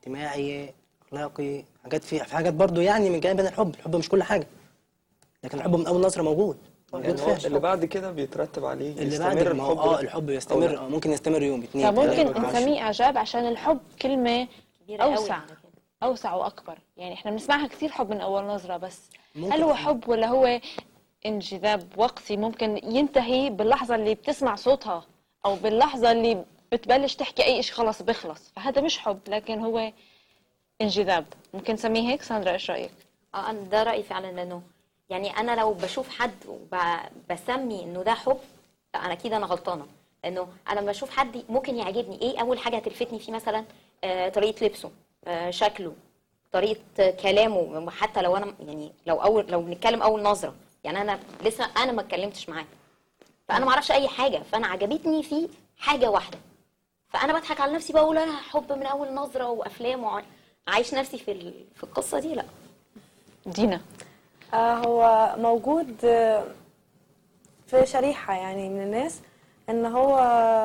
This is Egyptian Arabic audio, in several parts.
اجتماعي اخلاقي حاجات في في حاجات برضو يعني من جانب الحب الحب مش كل حاجه لكن الحب من اول نظره موجود موجود يعني هو فعلا اللي بعد كده بيترتب عليه اللي يستمر بعد ما هو الحب اه ده. الحب يستمر اه ممكن يستمر يوم اتنين فممكن تلاتة، عشرة. نسميه اعجاب عشان الحب كلمه كبيرة قوي اوسع على كده. اوسع واكبر يعني احنا بنسمعها كثير حب من اول نظره بس ممكن هل هو تكون. حب ولا هو انجذاب وقتي ممكن ينتهي باللحظه اللي بتسمع صوتها او باللحظه اللي بتبلش تحكي اي شيء خلص بيخلص فهذا مش حب لكن هو انجذاب ممكن نسميه هيك ساندرا ايش رايك اه انا ده رايي فعلا لانه يعني انا لو بشوف حد وبسمي انه ده حب لا انا اكيد انا غلطانه لانه انا لما بشوف حد ممكن يعجبني ايه اول حاجه هتلفتني فيه مثلا آه طريقه لبسه آه شكله طريقه كلامه حتى لو انا يعني لو اول لو بنتكلم اول نظره يعني انا لسه انا ما اتكلمتش معاه فانا ما اعرفش اي حاجه فانا عجبتني فيه حاجه واحده فانا بضحك على نفسي بقول انا حب من اول نظره وافلام وع- عايش نفسي في ال- في القصه دي لا دينا آه، هو موجود آه، في شريحة يعني من الناس ان هو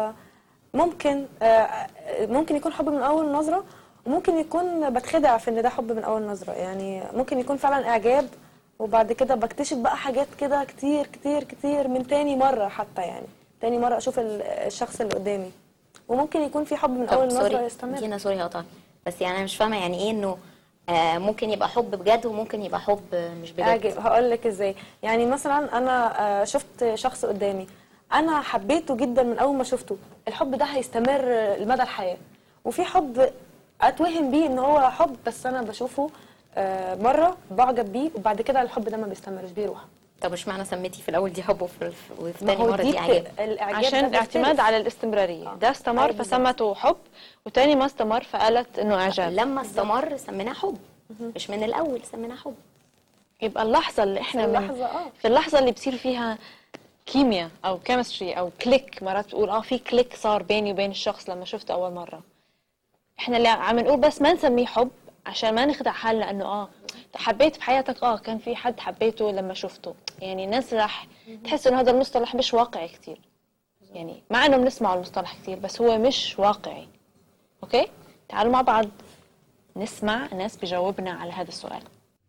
ممكن آه، ممكن يكون حب من اول نظرة وممكن يكون بتخدع في ان ده حب من اول نظرة يعني ممكن يكون فعلا اعجاب وبعد كده بكتشف بقى حاجات كده كتير كتير كتير من تاني مرة حتى يعني تاني مرة اشوف ال- الشخص اللي قدامي وممكن يكون في حب من طب اول نظرة سوري يستمر دينا سوري هقطعك بس يعني انا مش فاهمه يعني ايه انه آه ممكن يبقى حب بجد وممكن يبقى حب مش بجد اعجب هقول لك ازاي يعني مثلا انا آه، شفت شخص قدامي انا حبيته جدا من اول ما شفته الحب ده هيستمر لمدى الحياه وفي حب اتوهم بيه ان هو حب بس انا بشوفه آه، مره بعجب بيه وبعد كده الحب ده ما بيستمرش بيروح طب اشمعنى سميتي في الاول دي حب وفي, وفي ما تاني هو مره دي دي بت- اعجاب الاعجاب عشان ده الاعتماد بيختلف. على الاستمراريه آه. ده استمر أيوة بالظبط. فسمته حب وتاني ما استمر فقالت انه اعجاب لما استمر سميناه حب مش من الاول سميناه حب يبقى اللحظة اللي احنا في من اللحظة، آه. في اللحظة اللي بصير فيها كيمياء او كيمستري او كليك مرات بتقول اه في كليك صار بيني وبين الشخص لما شفته اول مرة احنا اللي عم نقول بس ما نسميه حب عشان ما نخدع حالنا انه اه حبيت بحياتك اه كان في حد حبيته لما شفته يعني الناس راح تحس انه هذا المصطلح مش واقعي كثير يعني مع انه بنسمع المصطلح كثير بس هو مش واقعي اوكي تعالوا مع بعض نسمع ناس بجاوبنا على هذا السؤال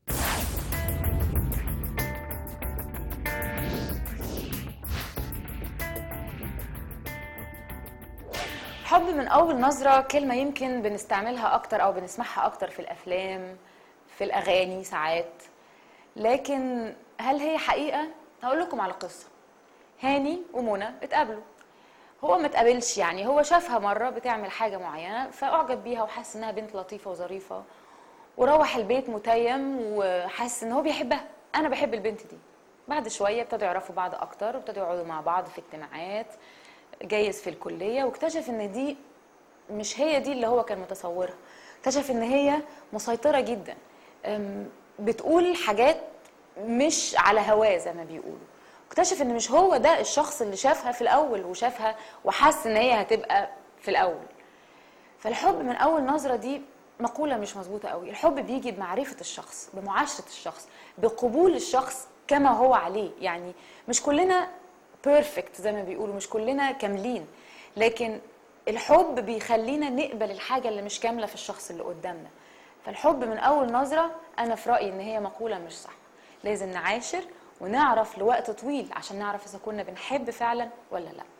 حب من أول نظرة كلمة يمكن بنستعملها أكتر أو بنسمعها أكتر في الأفلام في الأغاني ساعات لكن هل هي حقيقة؟ هقول لكم على قصة هاني ومنى اتقابلوا هو ما اتقابلش يعني هو شافها مرة بتعمل حاجة معينة فأعجب بيها وحس إنها بنت لطيفة وظريفة وروح البيت متيم وحس إن هو بيحبها أنا بحب البنت دي بعد شوية ابتدوا يعرفوا بعض أكتر وابتدوا يقعدوا مع بعض في اجتماعات جايز في الكلية واكتشف إن دي مش هي دي اللي هو كان متصورها اكتشف ان هي مسيطرة جدا أم، بتقول حاجات مش على هواه زي ما بيقولوا اكتشف ان مش هو ده الشخص اللي شافها في الاول وشافها وحس ان هي هتبقى في الاول فالحب من اول نظرة دي مقولة مش مظبوطة قوي الحب بيجي بمعرفة الشخص بمعاشرة الشخص بقبول الشخص كما هو عليه يعني مش كلنا بيرفكت زي ما بيقولوا مش كلنا كاملين لكن الحب بيخلينا نقبل الحاجة اللي مش كاملة في الشخص اللي قدامنا فالحب من أول نظرة أنا في رأيي إن هي مقولة مش صح لازم نعاشر ونعرف لوقت طويل عشان نعرف إذا كنا بنحب فعلا ولا لأ